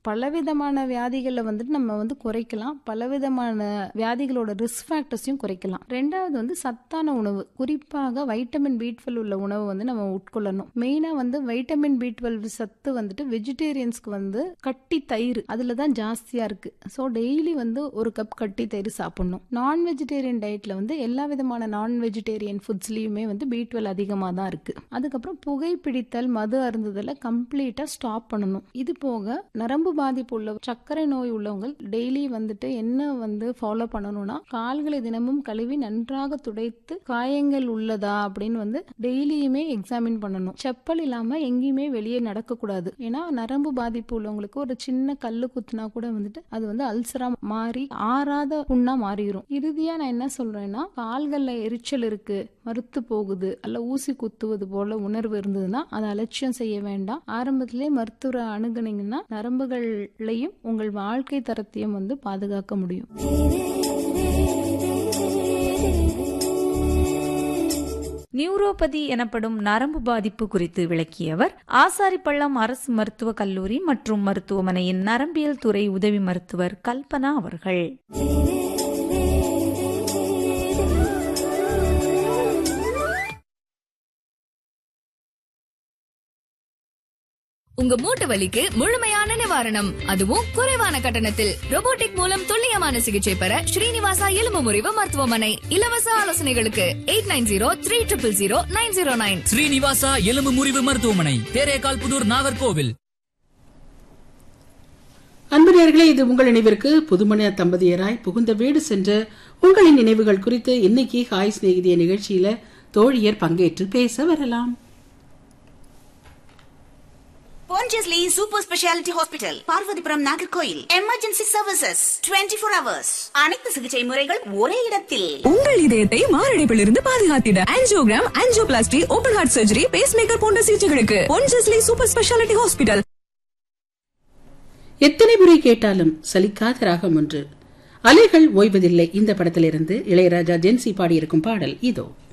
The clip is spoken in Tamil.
பலவிதமான வியாதிகளை வந்துட்டு நம்ம வந்து குறைக்கலாம் பலவிதமான வியாதிகளோட ரிஸ்க் ஃபேக்டர்ஸையும் குறைக்கலாம் ரெண்டாவது வந்து சத்தான உணவு குறிப்பாக வைட்டமின் பி டுவெல் உள்ள உணவு வந்து நம்ம உட்கொள்ளணும் மெயினா வந்து வைட்டமின் பி டுவெல் சத்து வந்துட்டு வெஜிடேரியன்ஸ்க்கு வந்து கட்டி தயிர் அதுல தான் ஜாஸ்தியா இருக்கு ஸோ டெய்லி வந்து ஒரு கப் கட்டி தயிர் சாப்பிடணும் நான் வெஜிடேரியன் டயட்ல வந்து எல்லா விதமான நான் வெஜிடேரியன் ஃபுட்ஸ்லயுமே வந்து பி டுவெல் அதிகமாக தான் இருக்கு அதுக்கப்புறம் புகைப்பிடித்தல் மது அருந்துதலை கம்ப்ளீட்டா ஸ்டாப் பண்ணணும் இது போக நரம்பு பாதிப்பு உள்ள சர்க்கரை நோய் உள்ளவங்க டெய்லி வந்துட்டு என்ன வந்து ஃபாலோ பண்ணணும்னா கால்களை தினமும் கழுவி நன்றாக துடைத்து காயங்கள் உள்ளதா அப்படின்னு வந்து டெய்லியுமே எக்ஸாமின் பண்ணணும் செப்பல் இல்லாம எங்கேயுமே வெளியே நடக்கக்கூடாது ஏன்னா நரம்பு பாதிப்பு உள்ளவங்களுக்கு ஒரு சின்ன கல்லு குத்துனா கூட வந்துட்டு அது வந்து அல்சரா மாறி ஆறாத புண்ணா மாறிடும் இறுதியா நான் என்ன சொல்றேன்னா கால்கள்ல எரிச்சல் இருக்கு மறுத்து போகுது அல்ல ஊசி குத்துவது போல உணர்வு இருந்ததுன்னா அதை அலட்சியம் செய்ய வேண்டாம் ஆரம்பத்திலே மருத்துவரை அணுகுனீங்கன்னா நரம்புகள்லையும் உங்கள் வாழ்க்கை தரத்தையும் வந்து பாதுகாக்க முடியும் நியூரோபதி எனப்படும் நரம்பு பாதிப்பு குறித்து விளக்கியவர் ஆசாரிப்பள்ளம் அரசு மருத்துவக் கல்லூரி மற்றும் மருத்துவமனையின் நரம்பியல் துறை உதவி மருத்துவர் கல்பனா அவர்கள் உங்க மூட்டு வலிக்கு முழுமையான நிவாரணம் அதுவும் குறைவான கட்டணத்தில் robotic மூலம் துல்லியமான சிகிச்சை பெற ஸ்ரீனிவாசா எலும்பு முறிவு மருத்துவமனை இலவச ஆலோசனைகளுக்கு eight nine zero three triple zero nine zero nine Srinivasa எலும்பு முறிவு மருத்துவமனை தேரேகால் புதூர் நாகர்கோவில் அன்புடையர்களே இது உங்கள் நினைவிற்கு புதுமண தம்பதியராய் புகுந்த வீடு சென்ற உங்களின் நினைவுகள் குறித்து இன்னைக்கு ஹாய் சிநேகிதிய நிகழ்ச்சியில தோழியர் பங்கேற்று பேச வரலாம் Pondicherry Super Speciality Hospital, Parvathipuram Nagercoil emergency services 24 four hours அனைத்து சிகிச்சை முறைகள் ஒரே இடத்தில் உங்கள் இதயத்தை மாரடைப்பிலிருந்து பாதுகாத்திட angiogram angioplasty open heart surgery pacemaker போன்ற சிகிச்சைகளுக்கு பொன்ஜஸ்லி சூப்பர் ஸ்பெஷாலிட்டி ஹாஸ்பிட்டல் எத்தனை முறை கேட்டாலும் சலிக்காத ராகம் ஒன்று அலைகள் ஓய்வதில்லை இந்த படத்திலிருந்து இளையராஜா ஜென்சி பாடியிருக்கும் பாடல் இதோ